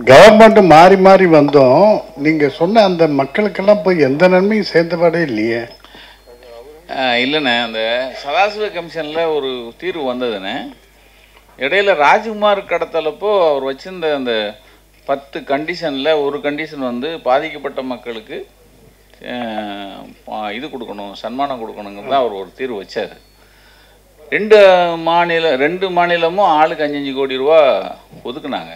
Government மாறி மாறி வந்தோம் நீங்க சொன்ன அந்த மக்களுக்கெல்லாம் போய் எந்த நன்மையும் சேர்ந்தபாடே இல்லையே ஆஹ் இல்லைண்ணே அந்த சதாசிவ கமிஷனில் ஒரு தீர்வு வந்ததுண்ணே இடையில ராஜ்குமார் கடத்தலப்போ அவர் வச்சிருந்த அந்த பத்து கண்டிஷனில் ஒரு கண்டிஷன் வந்து பாதிக்கப்பட்ட மக்களுக்கு ஆஹ் பா- இது கொடுக்கணும் சன்மானம் கொடுக்கணுங்கிறது தான் அவர் ஒரு தீர்வு வச்சார் ரெண்டு மாநில ரெண்டு மாநிலமும் ஆளுக்கு அஞ்சஞ்சு கோடி ரூபா ஒதுக்குனாங்க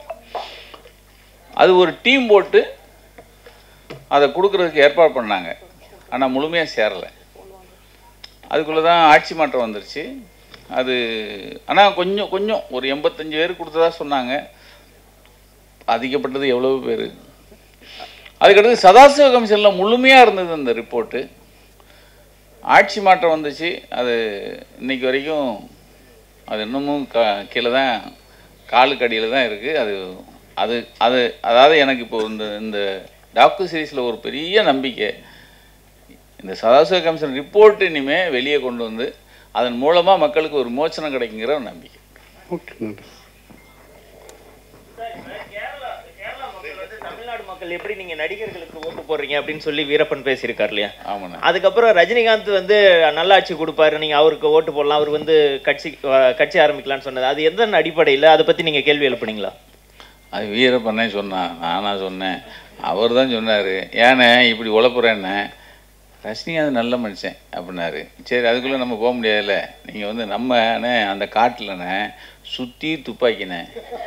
அது ஒரு டீம் போட்டு அதை கொடுக்கறதுக்கு ஏற்பாடு பண்ணாங்க ஆனால் முழுமையாக சேரலை அதுக்குள்ளே தான் ஆட்சி மாற்றம் வந்துருச்சு அது ஆனால் கொஞ்சம் கொஞ்சம் ஒரு எண்பத்தஞ்சு பேர் கொடுத்ததா சொன்னாங்க அதிகப்பட்டது எவ்வளவு பேர் அதுக்கடுத்து சதாசிவ கமிஷனில் முழுமையாக இருந்தது அந்த ரிப்போர்ட்டு ஆட்சி மாற்றம் வந்துச்சு அது இன்னைக்கு வரைக்கும் அது இன்னமும் க கீழே தான் காலுக்கு அடியில் தான் இருக்குது அது அது அது அதாவது எனக்கு இப்போ இந்த இந்த டாக்கு சீரீஸில் ஒரு பெரிய நம்பிக்கை இந்த சதாசிவ கமிஷன் ரிப்போர்ட் இனிமே வெளியே கொண்டு வந்து அதன் மூலமாக மக்களுக்கு ஒரு மோச்சனம் கிடைக்குங்கிற ஒரு நம்பிக்கை ஓகே நன்றி தமிழ்நாடு மக்கள் எப்படி நீங்க நடிகர்களுக்கு ஓட்டு போடுறீங்க அப்படின்னு சொல்லி வீரப்பன் பேசியிருக்கார் இல்லையா ஆமாண்ணா அதுக்கப்புறம் ரஜினிகாந்த் வந்து நல்லாட்சி கொடுப்பாரு நீங்க அவருக்கு ஓட்டு போடலாம் அவர் வந்து கட்சி அஹ், கட்சி ஆரம்பிக்கலாம்னு சொன்னது அது எந்த அடிப்படையில் அதை பத்தி நீங்க கேள்வி எழுப்புனீங்களா அது வீரப்பண்ணே சொன்னான் நானா சொன்னேன் அவர் தான் சொன்னார் ஏண்ணே இப்படி உழப்புறேன்னே ரஜினிகாந்த் நல்ல மனுஷன் அப்படின்னாரு சரி அதுக்குள்ளே நம்ம போக முடியாதுல்ல நீங்கள் வந்து நம்மண்ணே அந்த காட்டிலண்ணே சுற்றி துப்பாக்கினே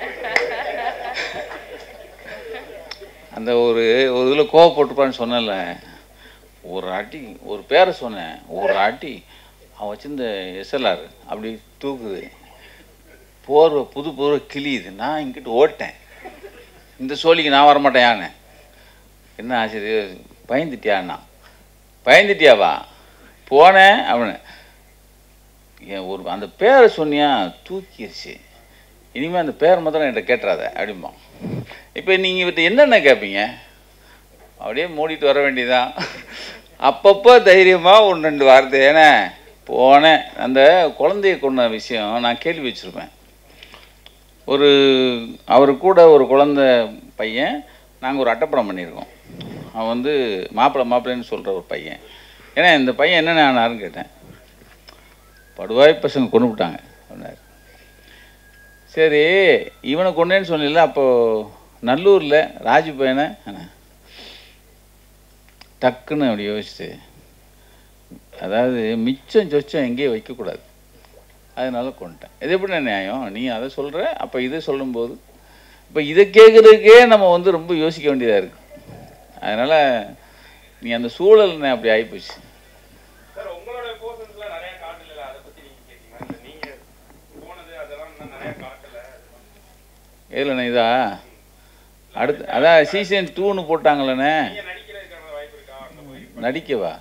அந்த ஒரு ஒரு இதில் கோவப்பட்டுப்பான்னு சொன்னேன்ல ஒரு அடி ஒரு பேரை சொன்னேன் ஒரு அடி அவன் வச்சிருந்த எஸ்எல்ஆர் அப்படி தூக்குது போர்வை புது போர்வை கிழியுது நான் இங்கிட்டு ஓட்டேன் இந்த சோழிக்கு நான் வரமாட்டேன் யானை என்ன ஆசிரியர் பயந்துட்டியாண்ணா பயந்துட்டியாவா போனேன் அவனு என் ஒரு அந்த பேரை சொன்னியா தூக்கிடுச்சு இனிமேல் அந்த பேர் மாத்திரம் என்கிட்ட கேட்டுறாத அப்படிம்பா இப்போ நீங்கள் இவர்கிட்ட என்னென்ன கேட்பீங்க அப்படியே மூடிட்டு வர வேண்டியதான் அப்பப்போ தைரியமாக ஒன்று ரெண்டு வார்த்தை ஏன்னா போனேன் அந்த குழந்தைய கொண்ட விஷயம் நான் கேள்வி வச்சுருப்பேன் ஒரு அவர் கூட ஒரு குழந்தை பையன் நாங்கள் ஒரு அட்டைப்படம் பண்ணியிருக்கோம் அவன் வந்து மாப்பிள்ளை மாப்பிள்ளைன்னு சொல்கிற ஒரு பையன் ஏன்னா இந்த பையன் என்னென்ன ஆனாருன்னு கேட்டேன் படுவாய் பசங்க கொண்டு விட்டாங்க அப்படின்னாரு சரி இவனை கொண்டேன்னு சொன்னல அப்போது நல்லூரில் ராஜு பையனை என்ன டக்குன்னு அப்படி யோசிச்சு அதாவது மிச்சம் சொச்சம் எங்கேயும் வைக்கக்கூடாது அதனால கொண்டுட்டேன் இது எப்படி நியாயம் நீ அதை சொல்கிற அப்போ இதை சொல்லும்போது இப்போ இதை கேட்குறதுக்கே நம்ம வந்து ரொம்ப யோசிக்க வேண்டியதாக இருக்குது அதனால் நீ அந்த சூழல் அப்படி ஆகிப்போச்சு சார் உங்களோட போர்ஷன்ஸ்லாம் நிறைய காட்டல அதை பத்தி நீங்க கேட்டீங்க இல்ல நீங்க போனது அதெல்லாம் இன்னும் நிறைய காட்டல இல்லைண்ணே இதா அடுத்து அதான் சீசன் டூன்னு போட்டாங்களேண்ணே நீங்க நடிக்கிறதுக்கான வாய்ப்பு இருக்கா அங்க போய் நடிக்கவா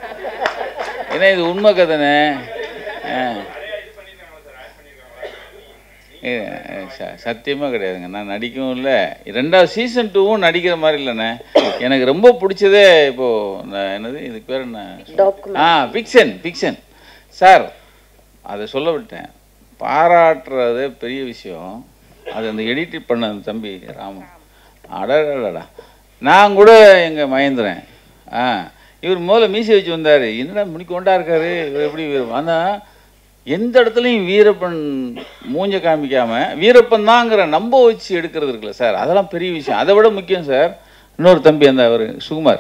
ஏன்னா இது உண்மை கதைண்ணே ஆ நிறைய இது பண்ணிருக்காங்களா சார் ஆட் பண்ணிருக்காங்களா சத்தியமாக கிடையாதுங்க நான் நடிக்கவும் இல்லை ரெண்டாவது சீசன் டூவும் நடிக்கிற மாதிரி இல்லைண்ணே எனக்கு ரொம்ப பிடிச்சதே இப்போது இந்த என்னது இதுக்கு பேர் என்ன ஆ பிக்சன் பிக்சன் சார் அதை சொல்ல விட்டேன் பாராட்டுறது பெரிய விஷயம் அது அந்த எடிட் பண்ண அந்த தம்பி ராமன் அடடடா நான் கூட எங்கள் மயந்துறேன் ஆ இவர் முதல்ல மீசை வச்சு வந்தார் என்னடா முடி கொண்டா இருக்காரு இவர் எப்படி வீரப்பன் ஆனால் எந்த இடத்துலையும் வீரப்பன் மூஞ்ச காமிக்காம வீரப்பன் தாங்கிற நம்ப வச்சு எடுக்கிறது இருக்குல்ல சார் அதெல்லாம் பெரிய விஷயம் அதை விட முக்கியம் சார் இன்னொரு தம்பி அந்த அவர் சுகுமார்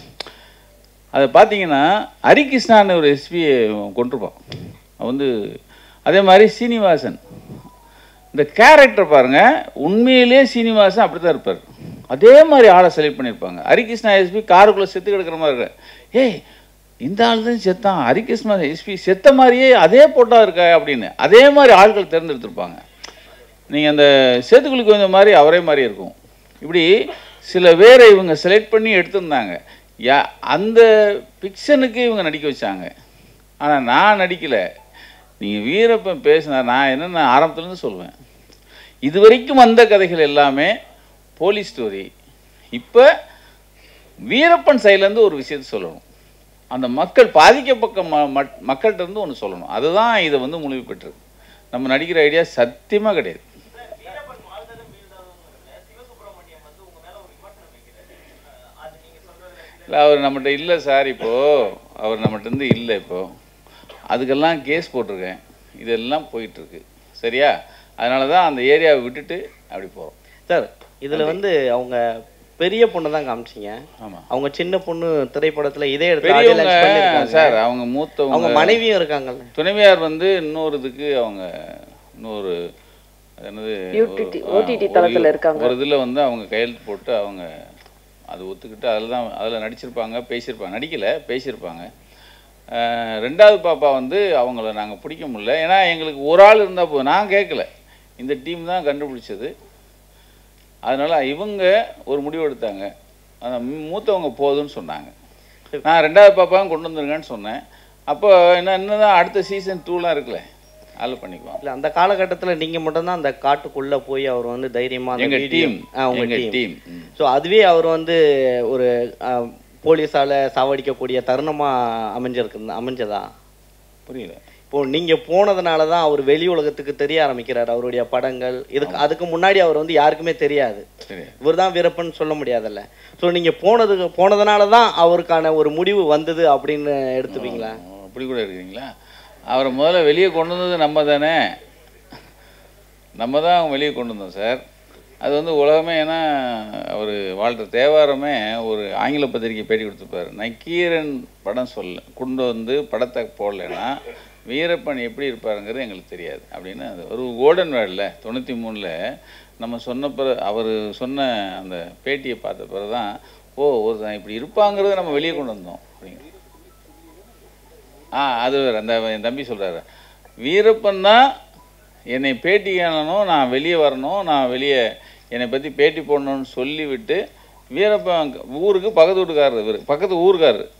அதை பார்த்தீங்கன்னா ஹரிகிருஷ்ணான்னு ஒரு எஸ்பியை கொண்டிருப்பான் அவன் வந்து அதே மாதிரி சீனிவாசன் இந்த கேரக்டர் பாருங்க உண்மையிலேயே சீனிவாசன் அப்படி தான் இருப்பார் அதே மாதிரி ஆளை செலக்ட் பண்ணியிருப்பாங்க ஹரிகிருஷ்ணா எஸ்பி காருக்குள்ளே செத்து கிடக்கிற மாதிரி இருக்க ஏய் இந்த ஆள் தான் செத்தான் ஹரிகிருஷ்ணா எஸ்பி செத்த மாதிரியே அதே போட்டா இருக்கா அப்படின்னு அதே மாதிரி ஆட்கள் தேர்ந்தெடுத்திருப்பாங்க நீங்கள் அந்த சேத்துக்குழி கொஞ்சம் மாதிரி அவரே மாதிரி இருக்கும் இப்படி சில பேரை இவங்க செலக்ட் பண்ணி எடுத்திருந்தாங்க யா அந்த பிக்சனுக்கு இவங்க நடிக்க வச்சாங்க ஆனால் நான் நடிக்கலை நீங்கள் வீரப்பன் பேசினார் நான் என்னென்ன ஆரம்பத்துலேருந்து சொல்லுவேன் இது வரைக்கும் வந்த கதைகள் எல்லாமே போலீஸ் ஸ்டோரி இப்போ வீரப்பன் சைட்லேருந்து ஒரு விஷயத்தை சொல்லணும் அந்த மக்கள் பாதிக்கப்பட்ட ம மட்- மக்கள்கிட்ட இருந்து ஒன்று சொல்லணும் அதுதான் இதை வந்து முழுமை பெற்றிருக்கு நம்ம நடிக்கிற ஐடியா சத்தியமாக கிடையாது இல்லை அவர் நம்மகிட்ட இல்லை சார் இப்போது அவர் நம்மகிட்ட இருந்து இல்லை இப்போது அதுக்கெல்லாம் கேஸ் போட்டிருக்கேன் இதெல்லாம் போயிட்டுருக்கு சரியா அதனால தான் அந்த ஏரியாவை விட்டுட்டு அப்படி போகிறோம் சார் இதுல வந்து அவங்க பெரிய பொண்ணு தான் காமிச்சீங்க ஆமாம் அவங்க சின்ன பொண்ணு திரைப்படத்துல இதே எடுத்து audio launch பெரியவங்க பண்ணிருக்காங்க. சார் அவங்க அவங்க மூத்தவங்க மனைவியும் இருக்காங்கல்ல துணைவியார் வந்து இன்னொரு இதுக்கு அவங்க இன்னொரு அது என்னது UTT ஆ, OTT ஒரு- தளத்துல இருக்காங்க. ஒரு இதில் வந்து அவங்க கையெழுத்து போட்டு அவங்க அது ஒத்துக்கிட்டு அதில் தான் அதில் நடிச்சிருப்பாங்க பேசியிருப்பாங்க நடிக்கலை பேசியிருப்பாங்க ஆ, ரெண்டாவது பாப்பா வந்து அவங்கள நாங்கள் பிடிக்க முடியல ஏன்னா எங்களுக்கு ஒரு ஆள் இருந்தால் போதும் நான் கேட்கல இந்த டீம் தான் கண்டுபிடிச்சது அதனால் இவங்க ஒரு முடிவு எடுத்தாங்க அந்த மூத்தவங்க போதும்னு சொன்னாங்க நான் ரெண்டாவது பாப்பாவும் கொண்டு வந்துருங்கன்னு சொன்னேன் அப்போ என்ன இன்னும் அடுத்த சீசன் டூலாம் இருக்குல்ல அதில் பண்ணிக்குவோம் இல்ல அந்த காலகட்டத்துல நீங்க மட்டும்தான் அந்த காட்டுக்குள்ள போய் அவர் வந்து தைரியமா அந்த எங்க video- டீம் ஆ, உங்க எங்க டீம் டீம் ஸோ அதுவே அவர் வந்து ஒரு ஆ, போலீஸால சாவடிக்கக்கூடிய தருணமா அமைஞ்சிருக்கு அமைஞ்சதா புரியல இப்போ நீங்க போனதுனால தான் அவர் வெளி உலகத்துக்கு தெரிய ஆரம்பிக்கிறார் அவருடைய படங்கள் இதுக்கு அதுக்கு முன்னாடி அவர் வந்து யாருக்குமே தெரியாது சரி இவர் தான் வீரப்பன் சொல்ல முடியாதுல்ல ஸோ நீங்க போனதுக்கு போனதுனால தான் அவருக்கான ஒரு முடிவு வந்தது அப்படின்னு எடுத்துப்பீங்களா அப்படி கூட இருக்கிறீங்களா அவரை முதல்ல வெளியே கொண்டு வந்தது நம்ம தானே நம்ம தான் வெளியே கொண்டு வந்தோம் சார் அது வந்து உலகமே ஏன்னா அவர் வாழ்கிற தேவாரமே ஒரு ஆங்கில பத்திரிக்கை பேட்டி கொடுத்துருப்பாரு நக்கீரன் படம் சொல்ல கொண்டு வந்து படத்தை போடலைன்னா வீரப்பன் எப்படி இருப்பாருங்கிறது எங்களுக்கு தெரியாது அப்படின்னு அது ஒரு கோல்டன் வேர்டில் தொண்ணூற்றி மூணில் நம்ம சொன்ன பிற அவர் சொன்ன அந்த பேட்டியை பார்த்த பிறகு தான் ஓ ஒருத்தன் இப்படி இருப்பாங்கிறத நம்ம வெளியே கொண்டு வந்தோம் அப்படிங்க ஆ அது வேறு அந்த என் தம்பி சொல்கிறாரு வீரப்பன் தான் என்னை பேட்டி காணணும் நான் வெளியே வரணும் நான் வெளியே என்னை பற்றி பேட்டி போடணும்னு சொல்லிவிட்டு வீரப்பன் ஊருக்கு பக்கத்து வீட்டுக்காரர் இவர் பக்கத்து ஊருக்காரர்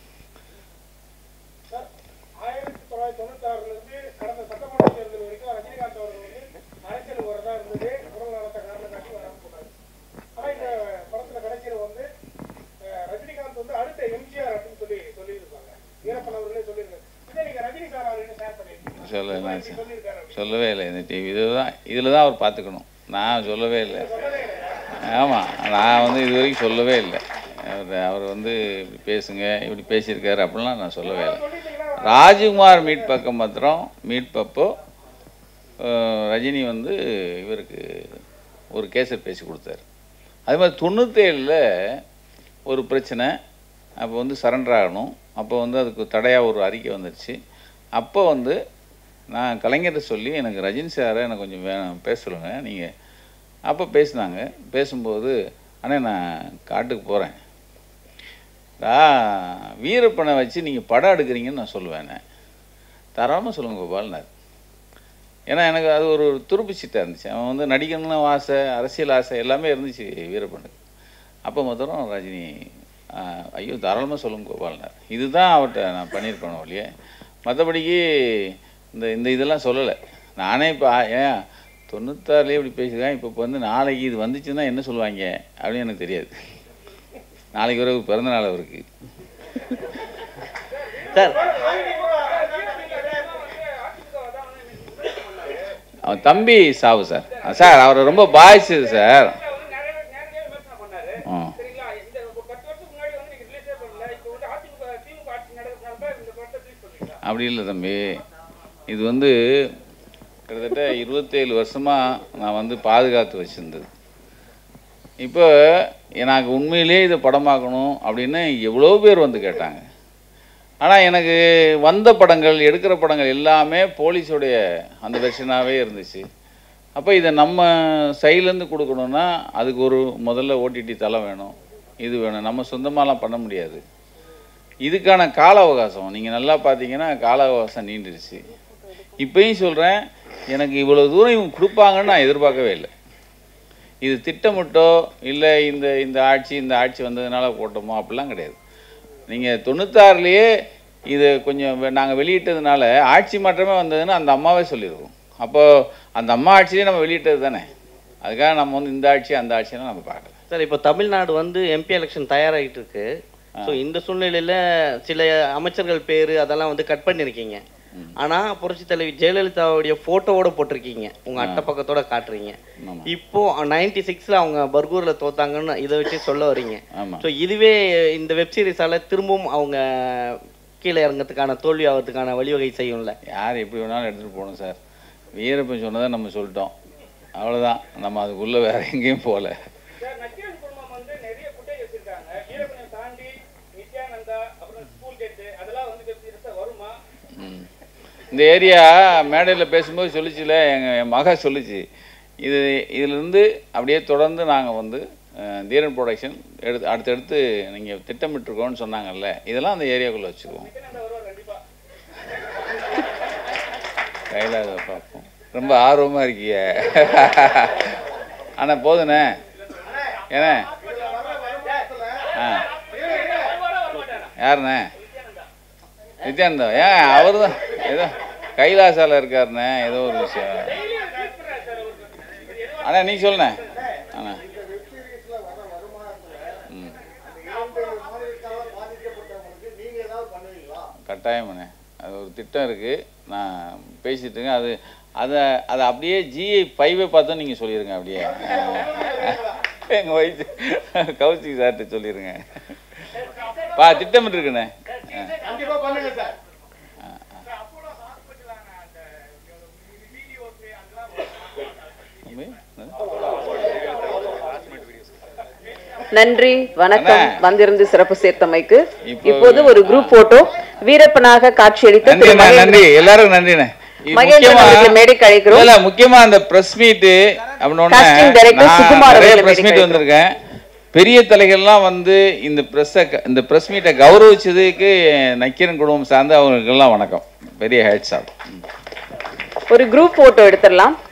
ஆயிரத்தி தொள்ளாயிரத்தி தொண்ணூத்தி ஆறுல இருந்து கடந்த சட்டமன்ற தேர்தல் வரைக்கும் ரஜினிகாந்த் அவர்கள் வந்து அரசியல் வரதா இருந்தது உடல் நலத்தை காரணம் காட்டி வராம போனாரு ஆனா இந்த படத்துல கடைசியில வந்து அஹ், ரஜினிகாந்த் வந்து அடுத்த எம்ஜிஆர் அப்படின்னு சொல்லி சொல்லியிருப்பாங்க வீரப்பன் அவர்களே சொல்லியிருக்காரு இதை நீங்க ரஜினி சார் அவர்கிட்ட ஷேர் பண்ணிருக்கீங்க சொல்ல நான் சொ- சொல்லியிருக்காரு சொல்லவே இல்லை இந்த டிவி இதுதான் இதில் தான் அவர் பார்த்துக்கணும் நான் சொல்லவே இல்லை ஆமாம் நான் வந்து இது வரைக்கும் சொல்லவே இல்லை அவர் அவர் வந்து இப்படி பேசுங்க இப்படி பேசியிருக்காரு அப்படிலாம் நான் சொல்லவே இல்லை ராஜ்குமார் மீட் பக்கம் மாத்திரம் மீட் பப்போ அஹ், ரஜினி வந்து இவருக்கு ஒரு கேசட் பேசி கொடுத்தாரு அது மாதிரி தொண்ணூற்றேழில் ஒரு பிரச்சனை அப்போ வந்து சரண்டர் ஆகணும் அப்போ வந்து அதுக்கு தடையாக ஒரு அறிக்கை வந்துருச்சு அப்போ வந்து நான் கலைஞர்கிட்ட சொல்லி எனக்கு ரஜினி சாரை எனக்கு கொஞ்சம் வேணும் பேச சொல்லுங்கள் நீங்கள் அப்போ பேசினாங்க பேசும்போது அண்ணே நான் காட்டுக்கு போகிறேன் டா வீரப்பனை வச்சு நீங்கள் படம் எடுக்கிறீங்கன்னு நான் சொல்லுவேண்ணே தராமல் சொல்லுங்க கோபால்னார் ஏன்னா எனக்கு அது ஒரு துருப்பு சீட்டாக இருந்துச்சு அவன் வந்து நடிக்கணும்னு ஆசை அரசியல் ஆசை எல்லாமே இருந்துச்சு வீரப்பனுக்கு அப்போ மாத்திரம் ரஜினி ஆ, ஐயோ தாராளமாக சொல்லுங்க கோபால்னார் இதுதான் அவர்கிட்ட நான் பண்ணியிருப்பேன் ஒழிய மற்றபடிக்கு இந்த இந்த இதெல்லாம் சொல்லலை நானே இப்போ ஏன் தொண்ணூத்தாறுலேயே இப்படி பேசுகிறேன் இப்போ இப்போ வந்து நாளைக்கு இது வந்துச்சுன்னா என்ன சொல்லுவாங்க அப்படின்னு எனக்கு தெரியாது நாளைக்கு வரை பிறந்த நாள் அவருக்கு சார் அவன் தம்பி சாவு சார் சார் அவரை ரொம்ப பாதிச்சது சார் நிறைய நேரடியாக விமர்சனம் பண்ணாரு ஆ சரிங்களா இந்த ஒரு பத்து வருஷத்துக்கு முன்னாடி வந்து நீங்க ரிலீஸே பண்ணல இப்போ வந்து அதிமுக திமுக ஆட்சி நடக்கிறதுனால இந்த படத்தை ரிலீஸ் பண்ணுவீங்களா அப்படி இல்லை தம்பி இது வந்து கிட்டத்தட்ட இருபத்தேழு வருஷமாக நான் வந்து பாதுகாத்து வச்சுருந்தது இப்போ எனக்கு உண்மையிலேயே இதை படமாக்கணும் அப்படின்னு எவ்வளோ பேர் வந்து கேட்டாங்க ஆனால் எனக்கு வந்த படங்கள் எடுக்கிற படங்கள் எல்லாமே போலீஸுடைய அந்த வெர்ஷனாகவே இருந்துச்சு அப்போ இதை நம்ம சைட்லேருந்து கொடுக்கணுன்னா அதுக்கு ஒரு முதல்ல ஓடிடி தளம் வேணும் இது வேணும் நம்ம சொந்தமாலாம் பண்ண முடியாது இதுக்கான கால அவகாசம் நீங்கள் நல்லா பார்த்தீங்கன்னா கால அவகாசம் நீண்டுருச்சு இப்பயும் சொல்கிறேன் எனக்கு இவ்வளோ தூரம் இவங்க கொடுப்பாங்கன்னு நான் எதிர்பார்க்கவே இல்லை இது திட்டமிட்டோ இல்லை இந்த இந்த ஆட்சி இந்த ஆட்சி வந்ததுனால போட்டோமோ அப்படிலாம் கிடையாது நீங்கள் தொண்ணூத்தாறுலேயே இது கொஞ்சம் நாங்கள் வெளியிட்டதுனால ஆட்சி மாற்றமே வந்ததுன்னு அந்த அம்மாவே சொல்லியிருக்கோம் அப்போது அந்த அம்மா ஆட்சியே நம்ம வெளியிட்டது தானே அதுக்காக நம்ம வந்து இந்த ஆட்சி அந்த ஆட்சியெல்லாம் நம்ம பார்க்கல சார் இப்போ தமிழ்நாடு வந்து எம்பி எலெக்ஷன் தயாராகிட்டு இருக்கு ஸோ இந்த சூழ்நிலையில சில அமைச்சர்கள் பேர் அதெல்லாம் வந்து கட் பண்ணியிருக்கீங்க ஆனா புரட்சி தலைவி ஜெயலலிதாவுடைய போட்டோவோட போட்டிருக்கீங்க உங்க அட்டை பக்கத்தோட காட்டுறீங்க ஆமா. இப்போ நைன்டி சிக்ஸ்ல அவங்க பர்கூர்ல தோத்தாங்கன்னு இதை வச்சு சொல்ல வர்றீங்க ஆமா ஸோ இதுவே இந்த வெப் சீரிஸால திரும்பவும் அவங்க கீழே இறங்கறதுக்கான தோல்வி ஆகிறதுக்கான வழிவகை செய்யும்ல யார் எப்படி வேணாலும் எடுத்துகிட்டு போகணும் சார் வீரப்பன் சொன்னதை நம்ம சொல்லிட்டோம் அவ்வளோதான் நம்ம அதுக்குள்ளே வேற எங்கேயும் போகல சார் நக்கீரன் குடும்பம் வந்து நிறைய ஃபுட்டேஜ் வச்சிருக்காங்க வீரப்பனை தாண்டி நித்யானந்தா அப்புறம் ஸ்கூல் டேட் அதெல்லாம் வந்து வெப் சீரிஸா வருமா ம். இந்த ஏரியா மேடையில் பேசும்போது சொல்லிச்சுல எங்கள் என் மக சொல்லுச்சு இது இதிலிருந்து அப்படியே தொடர்ந்து நாங்கள் வந்து அஹ், தீரன் ப்ரொடக்ஷன் எடுத்து அடுத்தடுத்து நீங்கள் திட்டமிட்டிருக்கோன்னு சொன்னாங்கல்ல இதெல்லாம் அந்த ஏரியாக்குள்ளே வச்சுக்குவோம் கையில் பார்ப்போம் ரொம்ப ஆர்வமாக இருக்கீங்க ஆனால் போதுண்ணே ஏண்ணே ஆ யாருண்ணே நித்யானந்தா ஏன் அவர் தான் ஏதோ கைலாசால இருக்காருண்ணே ஏதோ ஒரு விஷயம் அண்ணா நீ சொல்லுண்ணே அண்ணா ம் கட்டாயமாண்ணே அது ஒரு திட்டம் இருக்குது நான் பேசிட்டு இருக்கேன் அது அதை அதை அப்படியே ஜிஐ ஃபைவை பார்த்தும் நீங்கள் சொல்லிடுங்க அப்படியே எங்கள் வயசு கௌசிக் சார்கிட்ட சொல்லிடுங்க பா திட்டமிட்டு இருக்குண்ணே ஆ கண்டிப்பா பண்ணுங்க சார் தம்பி, என்னது? நன்றி வணக்கம் அண்ணா. வந்திருந்து சிறப்பு சேர்த்தமைக்கு இப்போ- இப்போது ஒரு குரூப் போட்டோ வீரப்பனாக காட்சியளித்த திரு நன்றிண்ணே மகேந்திரன் நன்றி எல்லாரும் நன்றிண்ணே இது மகேந்திரன் முக்கியமா- அவர்களை மேடைக்கு அழைக்கிறோம். இல்ல, முக்கியமா அந்த பிரஸ் மீட் அப்படின்னு Casting director சுகுமார் நிறைய அவர்களை பிரஸ் மீட் மேடைக்கு வந்திருக்கேன் பெரிய தலைகள்லாம் வந்து இந்த பிரஸ்ஸை இந்த பிரஸ் மீட்டை கௌரவிச்சதுக்கு நக்கீரன் குடும்பம் சார்ந்த அவங்களுக்கெல்லாம் வணக்கம் பெரிய ஹேட்ஸ் ஆகும் ஒரு குரூப் போட்டோ எடுத்துடலாம்